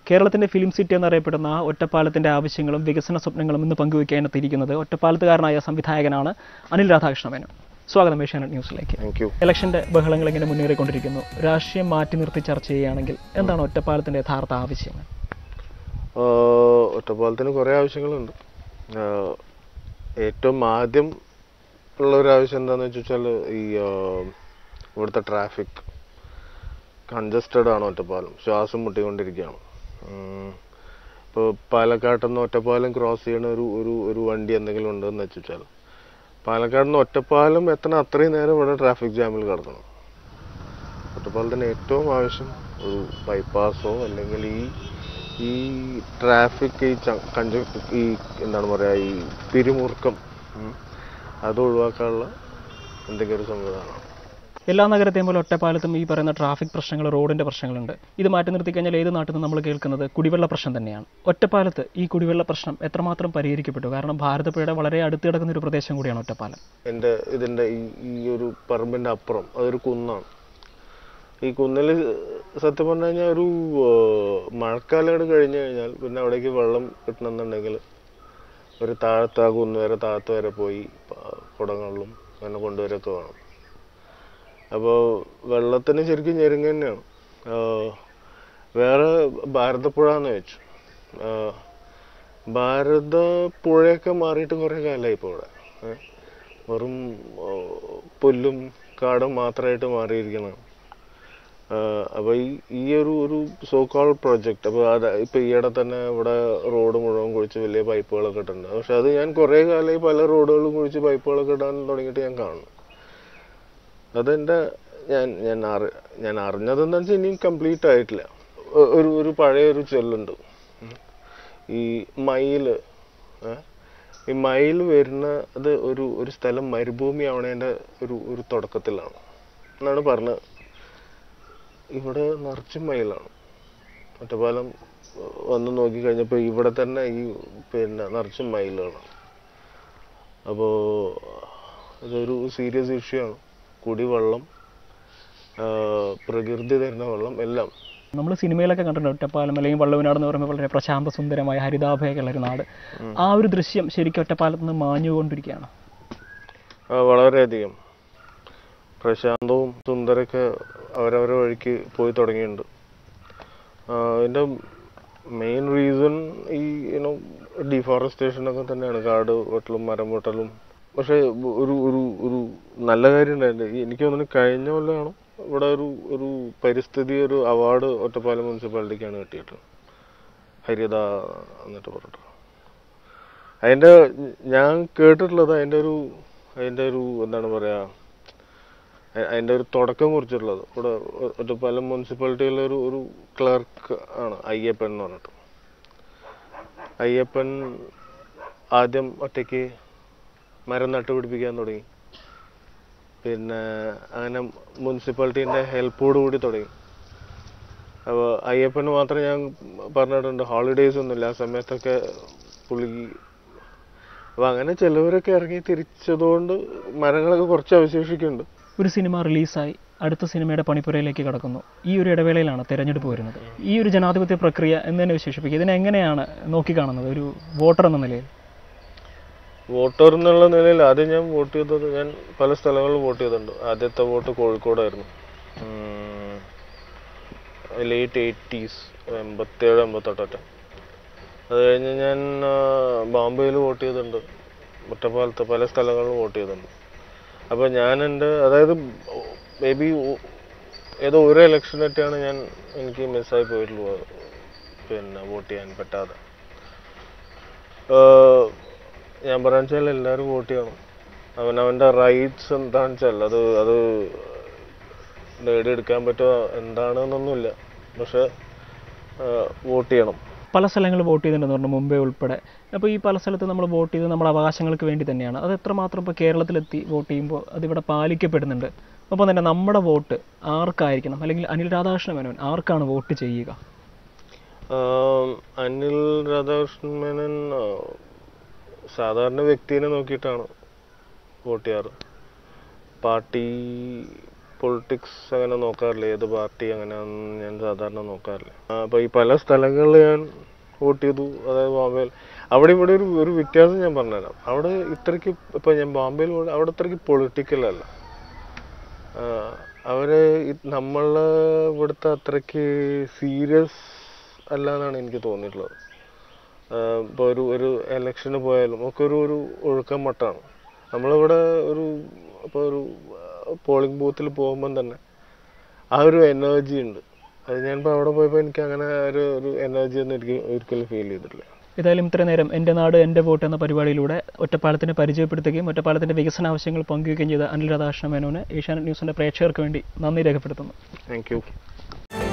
കേരളത്തിന്റെ film city എന്നറിയപ്പെടുന്ന ആ ഒറ്റപ്പാലത്തിന്റെ ആവശ്യങ്ങളും വികസന സ്വപ്നങ്ങളും ഇന്ന് പങ്കുവയ്ക്കാനെത്തിയിരിക്കുന്നത് ഒറ്റപ്പാലത്തുകാരനായ സംവിധായകനാണ് അനിൽ രാധാകൃഷ്ണ മേനോൻ സ്വാഗതം ഏഷ്യാനെറ്റ് ന്യൂസിലേക്ക് താങ്ക് യു ഇലക്ഷന്റെ ബഹളങ്ങൾ ഇങ്ങനെ മുന്നേറിക്കൊണ്ടിരിക്കുന്നു രാഷ്ട്രീയം മാറ്റി നിർത്തി ചർച്ച ചെയ്യുകയാണെങ്കിൽ എന്താണ് ഒറ്റപ്പാലത്തിന്റെ യഥാർത്ഥ ആവശ്യങ്ങൾ ഒറ്റപ്പാലത്തിന് കുറേ ആവശ്യങ്ങളുണ്ട് ആഹ് ഏറ്റവും ആദ്യം ഉള്ള ഒരു ആവശ്യം എന്താണെന്ന് വെച്ചാൽ ഈ ആഹ് ഇവിടുത്തെ ട്രാഫിക് കൺജസ്റ്റഡ് ആണ് ഒറ്റപ്പാലം ശ്വാസം മുട്ടിക്കൊണ്ടിരിക്കുകയാണ് ഇപ്പോൾ പാലക്കാട്ടിൽ നിന്ന് ഒറ്റപ്പാലം ക്രോസ് ചെയ്യണ ഒരു ഒരു ഒരു വണ്ടി എന്തെങ്കിലും ഉണ്ടെന്ന് വെച്ചാൽ പാലക്കാട് നിന്ന് ഒറ്റപ്പാലം എത്തണം അത്രയും നേരം ഇവിടെ ട്രാഫിക് ജാമിൽ കിടക്കണം ഒറ്റപ്പാലത്തിന് ഏറ്റവും ആവശ്യം ഒരു ബൈപ്പാസോ അല്ലെങ്കിൽ ഈ ഈ ട്രാഫിക് ഈ ച- കഞ്ച ഈ എന്താണ് പറയുക ഈ പിരിമുറുക്കം ഉം, അത് ഒഴിവാക്കാനുള്ള എന്തെങ്കിലും ഒരു സംവിധാനം എല്ലാ നഗരത്തെയും പോലെ ഒറ്റപ്പാലത്തും ഈ പറയുന്ന ട്രാഫിക് പ്രശ്നങ്ങൾ റോഡിന്റെ പ്രശ്നങ്ങളുണ്ട് ഇത് മാറ്റി നിർത്തി കഴിഞ്ഞാൽ ഏത് നാട്ടിൽ നിന്ന് നമ്മൾ കേൾക്കുന്നത് കുടിവെള്ള പ്രശ്നം തന്നെയാണ് ഒറ്റപ്പാലത്ത് ഈ കുടിവെള്ള പ്രശ്നം എത്രമാത്രം പരിഹരിക്കപ്പെട്ടു കാരണം ഭാരതപ്പുഴയുടെ വളരെ അടുത്ത് കിടക്കുന്ന ഒരു പ്രദേശം കൂടിയാണ് ഒറ്റപ്പാലം എൻ്റെ ഇതിൻ്റെ ഈ ഈ ഒരു പറമ്പിൻ്റെ അപ്പുറം അതൊരു കുന്നാണ് ഈ കുന്നിൽ സത്യം പറഞ്ഞു കഴിഞ്ഞാൽ ഒരു ഏർ, മഴക്കാലം കൂടെ കഴിഞ്ഞു കഴിഞ്ഞാൽ പിന്നെ അവിടേക്ക് വെള്ളം കിട്ടണമെന്നുണ്ടെങ്കിൽ ഒരു താഴത്ത് ആ കുന്ന് വരെ താഴത്ത് വരെ പോയി പ- കുടങ്ങളിലും അങ്ങനെ കൊണ്ടുവരൊക്കെ വേണം അപ്പോൾ വെള്ളത്തിന് ശരിക്കും ഞെരുങ്ങ തന്നെയാണ് ഏർ, വേറെ ഭാരതപ്പുഴ എന്ന് വെച്ചു ഏർ, ഭാരതപ്പുഴയൊക്കെ മാറിയിട്ട് കുറേ കാലമായി ഇപ്പോൾ ഇവിടെ ഏ? വെറും ഓ, പുല്ലും കാടും മാത്രമായിട്ട് മാറിയിരിക്കണം അപ്പോൾ ഈ ഈ ഒരു ഒരു സോ കോൾ പ്രൊജക്റ്റ് അപ്പോൾ അത് ഇപ്പോൾ ഈയിടെ തന്നെ ഇവിടെ റോഡ് മുഴുവൻ കുഴിച്ച് വലിയ പൈപ്പുകളൊക്കെ ഇട്ടിട്ടുണ്ട് പക്ഷെ അത് ഞാൻ കുറേ കാലമായി പല റോഡുകളും കുഴിച്ച് പൈപ്പുകളൊക്കെ ഇടാൻ തുടങ്ങിയിട്ട് ഞാൻ കാണുന്നു അതെൻ്റെ ഞാൻ ഞാൻ അറി ഞാൻ അറിഞ്ഞതെന്ന് വെച്ചാൽ ഇനിയും കംപ്ലീറ്റ് ആയിട്ടില്ല ഒ- ഒരു ഒരു പഴയ ഒരു ചൊല്ലുണ്ട് ഉം. ഈ മയില് ഏ? ഈ മയിൽ വരുന്ന അത് ഒരു ഒരു സ്ഥലം മരുഭൂമി ആവണേൻ്റെ ഒരു ഒരു തുടക്കത്തിലാണ് എന്നാണ് പറഞ്ഞത് ഇവിടെ നിറച്ചും മയിലാണ് ഒറ്റപ്പാലം ഏർ, വന്ന് നോക്കി കഴിഞ്ഞപ്പോൾ ഇവിടെ തന്നെ ഈ പിന്നെ നിറച്ചും മയിലുകളാണ് അപ്പോൾ ഇതൊരു സീരിയസ് ഇഷ്യൂ ആണ് കുടിവെള്ളം ആ, പ്രകൃതി തരുന്ന വെള്ളം എല്ലാം നമ്മൾ സിനിമയിലൊക്കെ കണ്ടിട്ടുണ്ട് ഒറ്റപ്പാലം അല്ലെങ്കിൽ വള്ളവനാട് എന്ന് പറയുമ്പോൾ വളരെ പ്രശാന്ത സുന്ദരമായ ഹരിതാഭയൊക്കെയുള്ള ഒരു നാട് ആ ഒരു ദൃശ്യം ശരിക്കും ഒറ്റപ്പാലത്ത് നിന്ന് മാഞ്ഞുകൊണ്ടിരിക്കുകയാണ് ആ, വളരെയധികം പ്രശാന്തവും സുന്ദരൊക്കെ അവരവരുടെ വഴിക്ക് പോയി തുടങ്ങിയിട്ടുണ്ട് ആ, അതിൻ്റെ മെയിൻ റീസൺ ഈ യുനോ ഡിഫോറസ്റ്റേഷൻ ഒക്കെ തന്നെയാണ് കാട് വെട്ടലും മരം വെട്ടലും പക്ഷേ ഒരു ഒരു ഒരു നല്ല കാര്യം ഉണ്ടായിട്ടുണ്ട് ഈ എനിക്ക് തോന്നുന്നു കഴിഞ്ഞ കൊല്ലമാണ് ഇവിടെ ഒരു ഒരു പരിസ്ഥിതി ഒരു അവാർഡ് ഒറ്റപ്പാലം മുനിസിപ്പാലിറ്റിക്കാണ് കിട്ടിയിട്ടുള്ളത് ഹരിത എന്നിട്ട് പറഞ്ഞിട്ട് അതിൻ്റെ ഞാൻ കേട്ടിട്ടുള്ളത് അതിൻ്റെ ഒരു അതിൻ്റെ ഒരു എന്താണ് പറയാ അ- അതിൻ്റെ ഒരു തുടക്കം കുറിച്ചിട്ടുള്ളത് ഇവിടെ ഒ- ഒറ്റപ്പാലം മുനിസിപ്പാലിറ്റിയിലെ ഒരു ഒരു ക്ലർക്ക് ആണ് അയ്യപ്പൻ എന്ന് പറഞ്ഞിട്ട് അയ്യപ്പൻ ആദ്യം ഒറ്റയ്ക്ക് മരം നട്ടുപിടിപ്പിക്കാൻ തുടങ്ങി പിന്നെ അങ്ങനെ മുനിസിപ്പാലിറ്റീൻ്റെ ഹെൽപ്പോട് കൂടി തുടങ്ങി അപ്പോൾ അയ്യപ്പന് മാത്രം ഞാൻ പറഞ്ഞിട്ടുണ്ട് ഹോളിഡേയ്സ് ഒന്നുമില്ല ആ സമയത്തൊക്കെ പുള്ളി അപ്പൊ അങ്ങനെ ചിലവരൊക്കെ ഇറങ്ങി തിരിച്ചതുകൊണ്ട് മരങ്ങളൊക്കെ കുറച്ച് അവശേഷിക്കുന്നുണ്ട് ഒരു സിനിമ റിലീസായി അടുത്ത സിനിമയുടെ പണിപ്പുരയിലേക്ക് കടക്കുന്നു ഈ ഒരു ഇടവേളയിലാണ് തെരഞ്ഞെടുപ്പ് വരുന്നത് ഈ ഒരു ജനാധിപത്യ പ്രക്രിയ എന്ന് തന്നെ വിശേഷിപ്പിക്കുക ഇതിനെ എങ്ങനെയാണ് നോക്കിക്കാണുന്നത് ഒരു വോട്ടർ എന്ന നിലയിൽ വോട്ടർ എന്നുള്ള നിലയിൽ ആദ്യം ഞാൻ വോട്ട് ചെയ്തത് ഞാൻ പല സ്ഥലങ്ങളിൽ വോട്ട് ചെയ്തിട്ടുണ്ട് ആദ്യത്തെ വോട്ട് കോഴിക്കോടായിരുന്നു ലേറ്റ് എയ്റ്റീസ് എൺപത്തേഴ് എൺപത്തെട്ടൊക്കെ അത് കഴിഞ്ഞ് ഞാൻ ബോംബെയിൽ വോട്ട് ചെയ്തിട്ടുണ്ട് ഒറ്റപ്പാലത്ത് പല സ്ഥലങ്ങളിലും വോട്ട് ചെയ്തിട്ടുണ്ട് അപ്പോൾ ഞാൻ എൻ്റെ അതായത് മേ ബി ഏതോ ഒരു ഇലക്ഷനൊക്കെയാണ് ഞാൻ എനിക്ക് മിസ്സായി പോയിട്ടുള്ളത് പിന്നെ വോട്ട് ചെയ്യാൻ പറ്റാതെ ഏഹ് ഞാൻ പറയാൻ വെച്ചാൽ എല്ലാവരും വോട്ട് ചെയ്യണം അവനവൻ്റെ റൈറ്റ്സ് എന്താണെന്ന് വെച്ചാൽ അത് അത് നേടിയെടുക്കാൻ പറ്റുക എന്താണെന്നൊന്നുമില്ല പക്ഷെ വോട്ട് ചെയ്യണം പല സ്ഥലങ്ങളിൽ വോട്ട് ചെയ്തിട്ടുണ്ടെന്ന് പറഞ്ഞു മുംബൈ ഉൾപ്പെടെ അപ്പോൾ ഈ പല സ്ഥലത്ത് നമ്മൾ വോട്ട് ചെയ്ത് നമ്മുടെ അവകാശങ്ങൾക്ക് വേണ്ടി തന്നെയാണ് അത് എത്രമാത്രം ഇപ്പോൾ കേരളത്തിലെത്തി വോട്ട് ചെയ്യുമ്പോൾ അതിവിടെ പാലിക്കപ്പെടുന്നുണ്ട് ഒപ്പം തന്നെ നമ്മുടെ വോട്ട് ആർക്കായിരിക്കണം അല്ലെങ്കിൽ അനിൽ രാധാകൃഷ്ണ മേനോൻ ആർക്കാണ് വോട്ട് ചെയ്യുക ആം, അനിൽ രാധാകൃഷ്ണൻ മേനൻ ആ, സാധാരണ വ്യക്തിനെ നോക്കിയിട്ടാണ് വോട്ട് ചെയ്യാറ് പാർട്ടി പൊളിറ്റിക്സ് അങ്ങനെ നോക്കാറില്ല ഏത് പാർട്ടി അങ്ങനെയാണെന്ന് ഞാൻ സാധാരണ നോക്കാറില്ല ആ, അപ്പോൾ ഈ പല സ്ഥലങ്ങളിൽ ഞാൻ വോട്ട് ചെയ്തു അതായത് ബോംബെയിൽ അവിടെ ഇവിടെ ഒരു ഒരു വ്യത്യാസം ഞാൻ പറഞ്ഞുതരാം അവിടെ ഇത്രയ്ക്ക് ഇപ്പോൾ ഞാൻ ബോംബെയിൽ പോയി അവിടെ ഇത്രയ്ക്ക് പൊളിറ്റിക്കൽ അല്ല ആ, അവര് ഇത് നമ്മളെ ഇവിടുത്തെ അത്രയ്ക്ക് സീരിയസ് അല്ല എന്നാണ് എനിക്ക് തോന്നിയിട്ടുള്ളത് ഇപ്പോൾ ഒരു ഒരു ഇലക്ഷന് പോയാലും ഒക്കെ ഒരു ഒരു ഒഴുക്കം മട്ടാണ് നമ്മളിവിടെ ഒരു ഇപ്പോൾ ഒരു പോളിംഗ് ബൂത്തിൽ പോകുമ്പം തന്നെ ആ ഒരു എനർജി ഉണ്ട് അത് ഞാനിപ്പോൾ അവിടെ പോയപ്പോൾ എനിക്ക് അങ്ങനെ ഒരു ഒരു എനർജി ഒന്നും എനിക്ക് ഒരിക്കലും ഫീൽ ചെയ്തിട്ടില്ല ഏതായാലും ഇത്ര നേരം എൻ്റെ നാട് എൻ്റെ വോട്ട് എന്ന പരിപാടിയിലൂടെ ഒറ്റപ്പാലത്തിനെ പരിചയപ്പെടുത്തുകയും ഒറ്റപ്പാലത്തിൻ്റെ വികസന ആവശ്യങ്ങൾ പങ്കുവയ്ക്കുകയും ചെയ്ത അനിൽ രാധാകൃഷ്ണ മേനോന് ഏഷ്യാനെറ്റ് ന്യൂസിൻ്റെ പ്രേക്ഷകർക്ക് വേണ്ടി നന്ദി രേഖപ്പെടുത്തുന്നു താങ്ക് യു